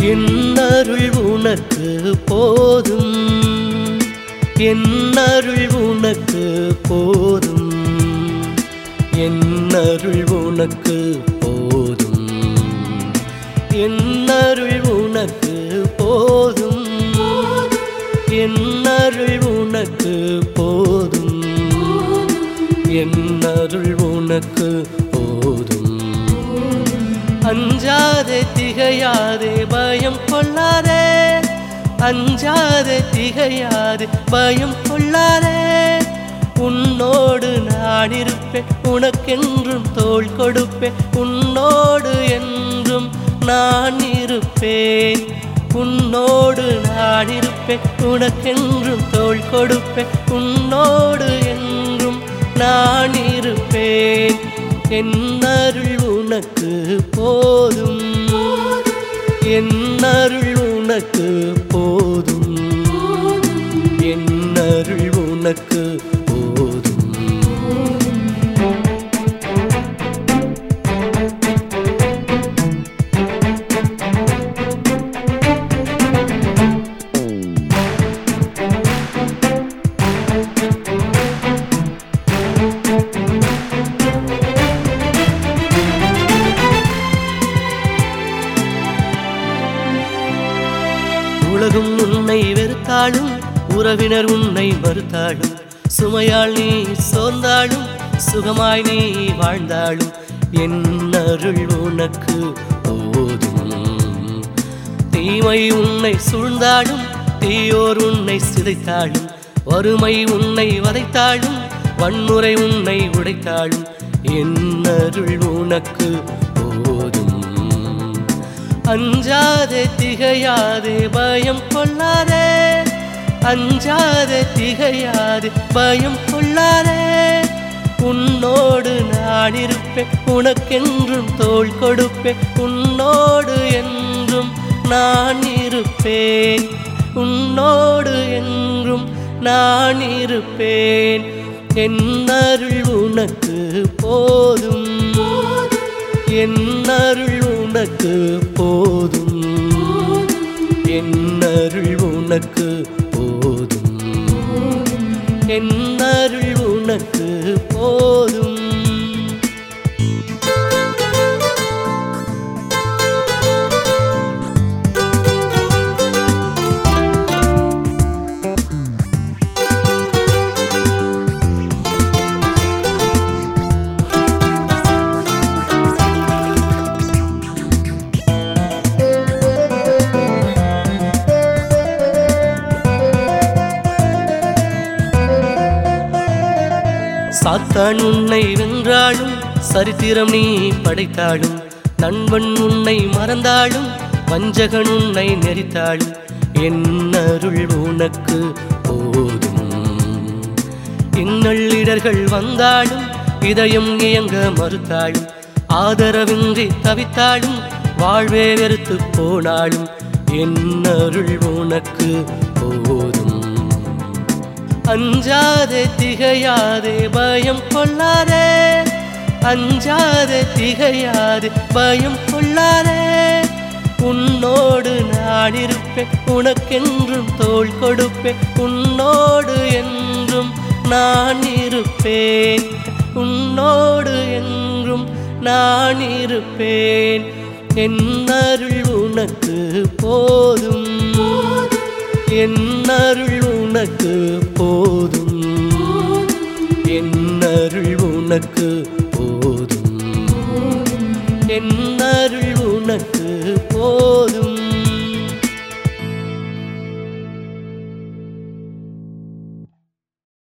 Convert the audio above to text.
என்னருள் உனக்கு போதும் என்னருள் உனக்கு போதும் என்னருள் உனக்கு போதும் என்னருள் உனக்கு போதும் என்னருள் உனக்கு போதும் என்னருள் உனக்கு போதும் அஞ்சாதே திகையாதே பயம் கொள்ளாதே அஞ்சாதே திகையாதே பயம் கொள்ளாதே உன்னோடு நான் இருப்பேன் உனக்கென்றும் தோள் கொடுப்பேன் உன்னோடு என்றும் நான் இருப்பேன் உன்னோடு நான் இருப்பேன் உனக்கென்றும் தோள் கொடுப்பேன் உன்னோடு என்றும் நான் இருப்பேன் என்னருள் உனக்கு போதும் என்னருள் உனக்கு போதும் என்னருள் உனக்கு போதும் உலகம் உன்னை வெறுத்தாலும் உறவினர் உன்னை மறுத்தாலும் சுமையால் நீ சோர்ந்தாலும் சுகமாய் நீ வாழ்ந்தாலும் என் அருள் உனக்கு போதும் தீமை உன்னை சூழ்ந்தாலும் தீயோர் உன்னை சிதைத்தாலும் வறுமை உன்னை வதைத்தாலும் வன்முறை உன்னை உடைத்தாலும் என் அருள் உனக்கு போதும் அஞ்சாதே திகையாதே பயம் கொள்ளாதே அஞ்சாதே திகையாதே பயம் கொள்ளாதே உன்னோடு நான் இருப்பேன் உனக்கென்றும் தோள் கொடுப்பேன் உன்னோடு என்றும் நான் இருப்பேன் உன்னோடு என்றும் நான் இருப்பேன் என் அருள் உனக்கு போதும் என் அருள் உனக்கு போதும் என் அருள் உனக்கு போதும் என் அருள் உனக்கு போதும் சாத்தான் உன்னை வென்றாலும் சரித்திரம் நீ படைத்தாலும் நண்பன் உன்னை மறந்தாலும் வஞ்சகன் உன்னை நெறித்தாலும் என் அருள் உனக்கு போதும் இன்னல்லிடர்கள் வந்தாலும் இதயம் இயங்க மறுத்தாலும் ஆதரவின்றி தவித்தாலும் வாழ்வே வெறுத்து போனாலும் என் அருள் உனக்கு போதும் அஞ்சாதே திகையாதே பயம் கொள்ளாதே அஞ்சாதே திகையாதே பயம் கொள்ளாதே உன்னோடு நான் இருப்பேன் உனக்கென்றும் தோள் கொடுப்பேன் உன்னோடு என்றும் நான் இருப்பேன் உன்னோடு என்றும் நான் இருப்பேன் என் அருள் உனக்கு போதும் என் அருள் உனக்கு போதும் என் அருள் உனக்கு போதும் என் அருள் உனக்கு போதும்